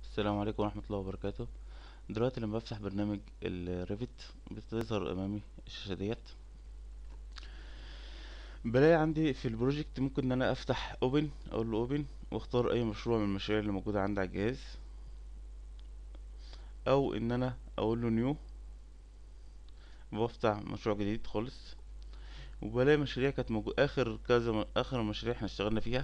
السلام عليكم ورحمة الله وبركاته دلوقتي لما بفتح برنامج الريفت بتظهر امامي الشاشة ديت بلاقي عندي في البروجكت ممكن ان انا افتح اوبن اقول له اوبن واختار اي مشروع من المشاريع اللي موجودة عندي على الجهاز او ان انا اقول له نيو وافتح مشروع جديد خالص وبلاقي مشاريع كانت موجودة اخر كذا م- اخر مشاريع احنا اشتغلنا فيها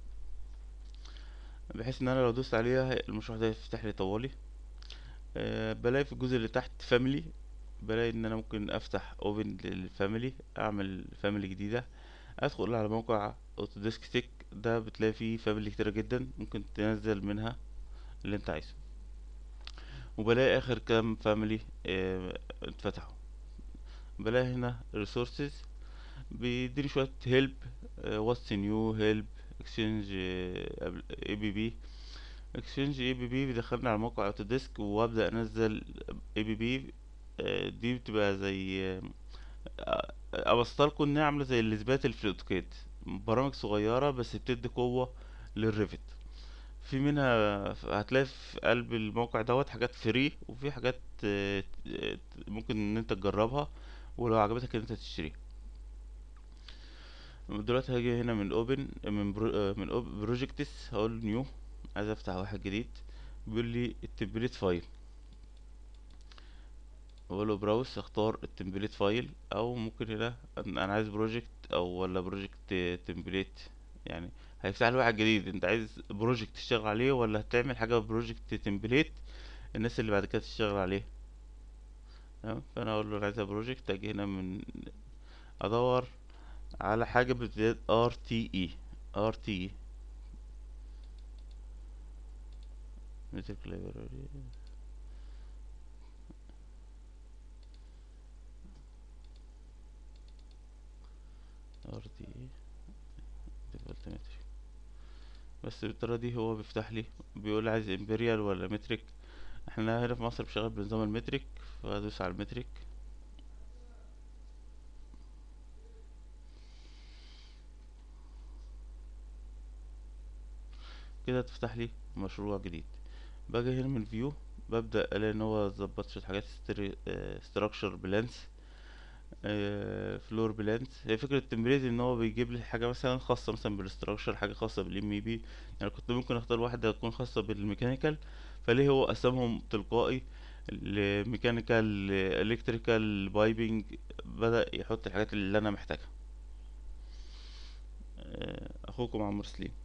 بحيث ان انا لو دوست عليها هي- المشروع ده يفتح لي طوالي أه بلاقي في الجزء اللي تحت فاميلي بلاقي ان انا ممكن افتح اوبن للفاميلي اعمل فاميلي جديدة ادخل على موقع اوتوديسك تيك ده بتلاقي فيه فاميلي كتيرة جدا ممكن تنزل منها اللي انت عايزه وبلاقي اخر كام فاميلي اه اتفتحوا بلاقي هنا resources بيديني شوية help واتس نيو هيلب اكسشينج اي بي بي اكسشينج اي بي بي بيدخلني على موقع اوتوديسك وابدا انزل اي بي بي دي بتبقى زي آه، ابسطلكوا انها عامله زي الاثبات اللي في الاوتوكاد برامج صغيره بس بتدي قوه للريفت في منها هتلاقي في قلب الموقع دوت حاجات فري وفي حاجات آه، آه، ممكن ان انت تجربها ولو عجبتك ان انت تشتريها دلوقتي هاجي هنا من اوبن من برو آه، من بروجكتس هقول نيو عايز افتح واحد جديد بيقول لي التمبليت فايل اقول له براوس اختار التمبليت فايل او ممكن هنا انا أنا عايز بروجكت او ولا بروجكت تمبليت يعني هيفتح لي واحد جديد انت عايز بروجكت تشتغل عليه ولا هتعمل حاجه بروجكت تمبليت الناس اللي بعد كده تشتغل عليه تمام فانا اقول له انا عايزها بروجكت اجي هنا من ادور على حاجه بتبتدي ار تي اي ار تي اي ميتريك لايبراري ار تي اي ديفولت متريك بس بالطريقه دي هو بيفتح لي بيقول عايز امبريال ولا متريك احنا هنا في مصر بشغل بنظام المتريك فادوس على المتريك كده تفتح لي مشروع جديد باجي هنا من فيو ببدأ الاقي ان هو ظبط شوية حاجات ستراكشر بلانس فلور بلانس هي فكرة التمريز ان هو بيجيب لي حاجة مثلا خاصة مثلا بالاستراكشر حاجة خاصة بالام اي بي يعني كنت ممكن اختار واحدة تكون خاصة بالميكانيكال فليه هو قسمهم تلقائي لميكانيكال الكتريكال بايبنج بدأ يحط الحاجات اللي انا محتاجها آه، اخوكم عمرو سليم